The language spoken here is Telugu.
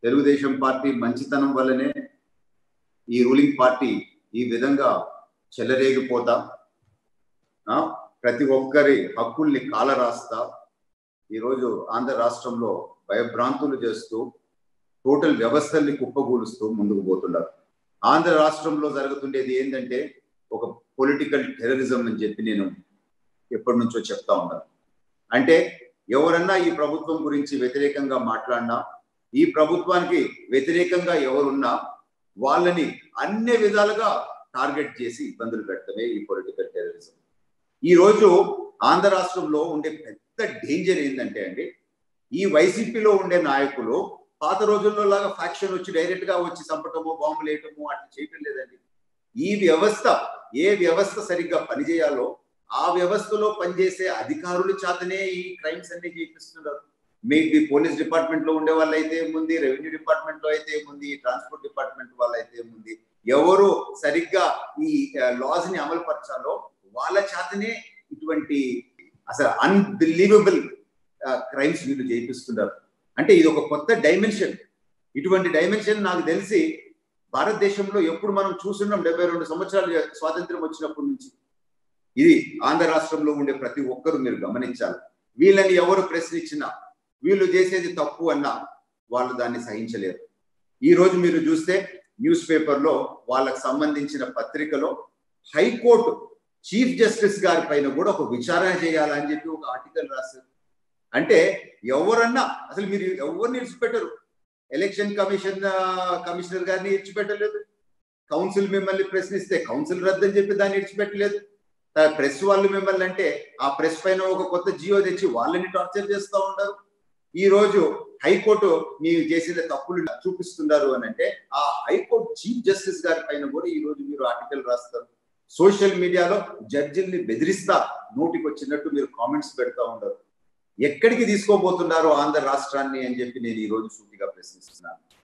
తెలుగుదేశం పార్టీ మంచితనం వల్లనే ఈ రూలింగ్ పార్టీ ఈ విధంగా చెలరేగిపోతా ఆ, ప్రతి ఒక్కరి హక్కుల్ని కాలరాస్తా ఈరోజు ఆంధ్ర రాష్ట్రంలో భయభ్రాంతులు చేస్తూ టోటల్ వ్యవస్థల్ని కుప్పగూలుస్తూ ముందుకు పోతున్నారు ఆంధ్ర రాష్ట్రంలో జరుగుతుండేది ఏంటంటే ఒక పొలిటికల్ టెర్రరిజం అని చెప్పి నేను ఎప్పటి నుంచో చెప్తా ఉన్నాను అంటే ఎవరన్నా ఈ ప్రభుత్వం గురించి వ్యతిరేకంగా మాట్లాడినా ఈ ప్రభుత్వానికి వ్యతిరేకంగా ఎవరున్నా వాళ్ళని అన్ని విధాలుగా టార్గెట్ చేసి ఇబ్బందులు పెట్టడమే ఈ పొలిటికల్ టెర్రరిజం ఈ రోజు ఆంధ్ర రాష్ట్రంలో ఉండే పెద్ద డేంజర్ ఏంటంటే అండి ఈ వైసీపీలో ఉండే నాయకులు పాత రోజుల్లో లాగా ఫ్యాక్షన్ వచ్చి డైరెక్ట్ గా వచ్చి చంపటము బాంబులు వేయటము అట్లా చేయటం లేదండి ఈ వ్యవస్థ ఏ వ్యవస్థ సరిగ్గా పనిచేయాలో ఆ వ్యవస్థలో పనిచేసే అధికారుల చేతనే ఈ క్రైమ్స్ అన్ని చేపిస్తున్నారు మేబీ పోలీస్ డిపార్ట్మెంట్ లో ఉండే వాళ్ళైతే ఏముంది రెవెన్యూ డిపార్ట్మెంట్ లో అయితే ఏముంది ట్రాన్స్పోర్ట్ డిపార్ట్మెంట్ వాళ్ళైతే ఏముంది ఎవరు సరిగ్గా ఈ లాస్ ని అమలు పరచాలో వాళ్ళ చేతనే ఇటువంటి అసలు అన్బిలీవబుల్ క్రైమ్స్ వీళ్ళు చేపిస్తున్నారు అంటే ఇది ఒక కొత్త డైమెన్షన్ ఇటువంటి డైమెన్షన్ నాకు తెలిసి భారతదేశంలో ఎప్పుడు మనం చూస్తున్నాం డెబ్బై రెండు సంవత్సరాలు స్వాతంత్రం వచ్చినప్పటి నుంచి ఇది ఆంధ్ర రాష్ట్రంలో ఉండే ప్రతి ఒక్కరు మీరు గమనించాలి వీళ్ళని ఎవరు ప్రశ్నించినా వీళ్ళు చేసేది తప్పు అన్నా వాళ్ళు దాన్ని సహించలేరు ఈ రోజు మీరు చూస్తే న్యూస్ పేపర్లో వాళ్ళకు సంబంధించిన పత్రికలో హైకోర్టు చీఫ్ జస్టిస్ గారి పైన కూడా ఒక విచారణ చేయాలని చెప్పి ఒక ఆర్టికల్ రాశారు అంటే ఎవరన్నా అసలు మీరు ఎవరిని ఇడిచిపెట్టరు ఎలక్షన్ కమిషన్ కమిషనర్ గారిని ఇడిచిపెట్టలేదు కౌన్సిల్ మిమ్మల్ని ప్రశ్నిస్తే కౌన్సిల్ రద్దని చెప్పి దాన్ని ఇడిచిపెట్టలేదు ప్రెస్ వాళ్ళు మిమ్మల్ని అంటే ఆ ప్రెస్ పైన ఒక కొత్త జియో తెచ్చి వాళ్ళని టార్చర్ చేస్తూ ఉంటారు ఈ రోజు హైకోర్టు మీరు చేసిన తప్పులు చూపిస్తున్నారు అని అంటే ఆ హైకోర్టు చీఫ్ జస్టిస్ గారి పైన కూడా ఈ రోజు మీరు ఆర్టికల్ రాస్తారు సోషల్ మీడియాలో జడ్జిల్ని బెదిరిస్తా నోటికి వచ్చినట్టు మీరు కామెంట్స్ పెడతా ఉండరు ఎక్కడికి తీసుకోబోతున్నారు ఆంధ్ర రాష్ట్రాన్ని అని చెప్పి నేను ఈ రోజు సూటిగా ప్రశ్నిస్తున్నాను